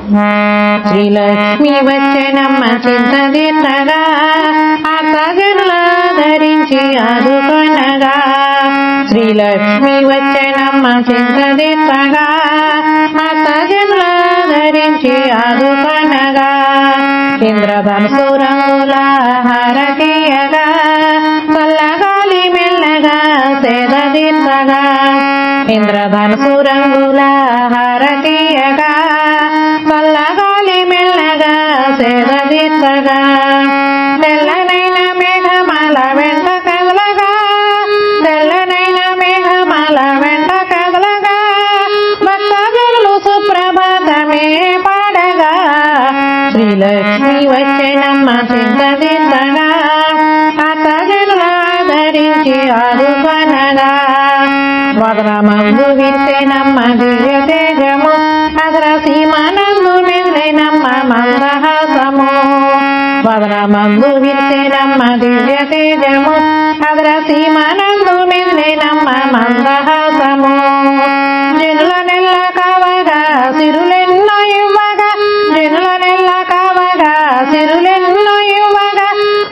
శ్రీలక్ష్మి వచ్చెనమ్మ చింతదిత్తగా ఆతజనుల ధరించి ఆదుకొనగా శ్రీలక్ష్మి వచ్చెనమ్మ చింతదిత్తగా ఆతజనుల ధరించి ఆదుకొనగా ఇంద్రధనుసు రంగుల హారతీయగా చల్లగాలి మెల్లగా సేదదిత్తగా ఇంద్రధనుసు రంగుల హారతీయగా చల్లగాలి మెల్లగా సేదదిత్తగా తెల్లనైన మేఘమాల వెంట కదలగా తెల్లనైన మేఘమాల వెంట కదలగా భక్తజనులు సుప్రభాతమే పాడగా శ్రీలక్ష్మి వచ్చేనమ్మ చింతదిద్దగా అతజనుల ధరించి ఆదుకొనగా వదనమందు విరిసేనమ్మ దివ్య తేజము అదర సీమానందు మెదిలేనమ్మ మందహాసము వదనమందు విరిసేనమ్మ దివ్య తేజము అదర సీమానందు మెదిలేనమ్మ మందహాసము జనుల నెల్ల కావగా సిరులెన్నో ఇవ్వగా జనుల నెల్ల కావగా సిరులెన్నో ఇవ్వగా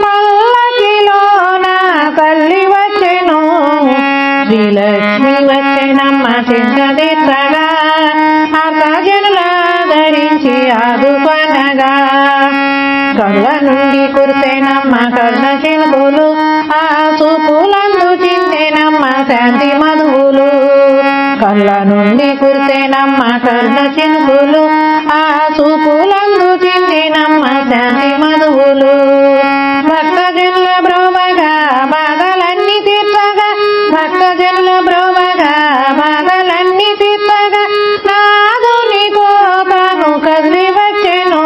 పల్లకిలోన తల్లి వచ్చెను శ్రీలక్ష్మి వచ్చెనమ్మ చింతదిత్తగా ఆకాజనుల ధరించి ఆదుకొనగా కళ్ళ నుండి కురిసేనమ్మ కళ్ళ చినుకులు ఆ చూపులందు చింతేనమ్మ శాంతి మధువులు కళ్ళ నుండి కురిసేనమ్మ కళ్ళ చినుకులు ఆ చూపులందు చింతేనమ్మ శాంతి మధువులు భక్తజనుల బ్రోవగా బాధలన్నీ తీర్చగా భక్తజనుల బ్రోవగా బాధలన్నీ తీర్చగా నాదుని కోతను కదిలి వచ్చెను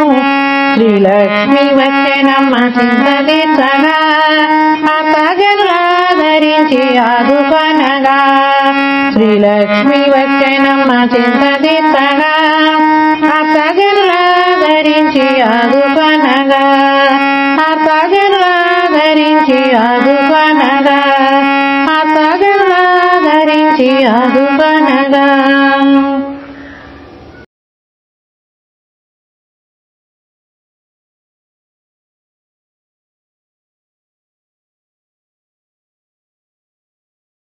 శ్రీలక్ష్మి వచ్చెనమ్మ చింతదిచ్చగా అత్తజనుల ధరించి ఆదుకొనగా శ్రీలక్ష్మి వచ్చెనమ్మ చింతదిచ్చగా అత్తజనుల ధరించి ఆదుకొనగా అత్తజనుల ధరించి ఆదుకొనగా అత్తజనుల ధరించి ఆదుకొనగా